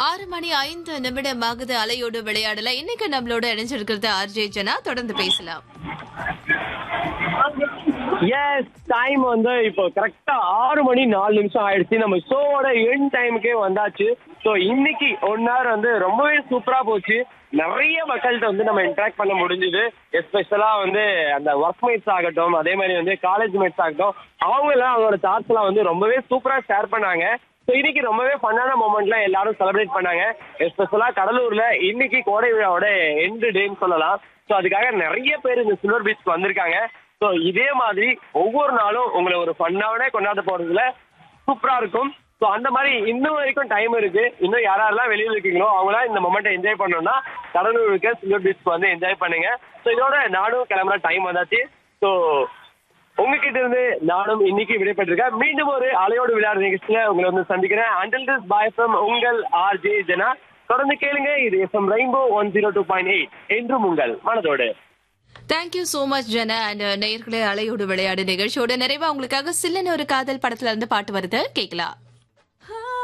ஆறு மணி ஐந்து நிமிடம் ஆகுது அலையோடு விளையாடல இன்னைக்கு நம்மளோட இணைஞ்சிருக்கிறது ஆர்ஜே ஜனா தொடர்ந்து பேசலாம் எஸ் டைம் வந்து இப்போ கரெக்டா ஆறு மணி நாலு நிமிஷம் ஆயிடுச்சு நம்ம ஷோவோட என் டைமுக்கே வந்தாச்சு ஸோ இன்னைக்கு ஒன் ஹவர் வந்து ரொம்பவே சூப்பரா போச்சு நிறைய மக்கள்கிட்ட வந்து நம்ம இன்ட்ராக்ட் பண்ண முடிஞ்சுது எஸ்பெஷலா வந்து அந்த ஒர்க் மேட்ஸ் ஆகட்டும் அதே மாதிரி வந்து காலேஜ் மேட்ஸ் ஆகட்டும் அவங்க எல்லாம் அவங்களோட தாட்ஸ் எல்லாம் வந்து ரொம்பவே சூப்பரா ஷேர் பண்ணாங்க ஸோ இன்னைக்கு ரொம்பவே ஃபன்னான மூமெண்ட்ல எல்லாரும் செலிப்ரேட் பண்ணாங்க எஸ்பெஷலா கடலூர்ல இன்னைக்கு கோடை விழாவோட எண்டு டேன்னு சொல்லலாம் ஸோ அதுக்காக நிறைய பேர் இந்த சில்வர் பீச்சுக்கு வந்திருக்காங்க ஸோ இதே மாதிரி ஒவ்வொரு நாளும் உங்களை ஒரு ஃபன்னாவே கொண்டாட போறதுல சூப்பரா இருக்கும் ஸோ அந்த மாதிரி இன்னும் வரைக்கும் டைம் இருக்கு இன்னும் யாரெல்லாம் வெளியில இருக்கீங்களோ அவங்களாம் இந்த மொமெண்ட்டை என்ஜாய் பண்ணணும்னா கடலூர் இருக்க சில்வர் பீச் வந்து என்ஜாய் பண்ணுங்க ஸோ இதோட நானும் கிளம்புற டைம் வந்தாச்சு ஸோ உங்ககிட்ட இருந்து நானும் இன்னைக்கு விடைபெற்றிருக்கேன் மீண்டும் ஒரு அலையோடு விளையாடு நிகழ்ச்சியில உங்களை வந்து சந்திக்கிறேன் அண்டில் திஸ் பாய் ஃப்ரம் உங்கள் ஆர்ஜே ஜனா தொடர்ந்து கேளுங்க இது FM rainbow one zero two point eight என்றும் உங்கள் மனதோடு thank you so much Jana and நேயர்களே அலையோடு விளையாடு நிகழ்ச்சியோட நிறைவா உங்களுக்காக சில்லன் ஒரு காதல் படத்துல இருந்து பாட்டு வருது கேட்கலாம்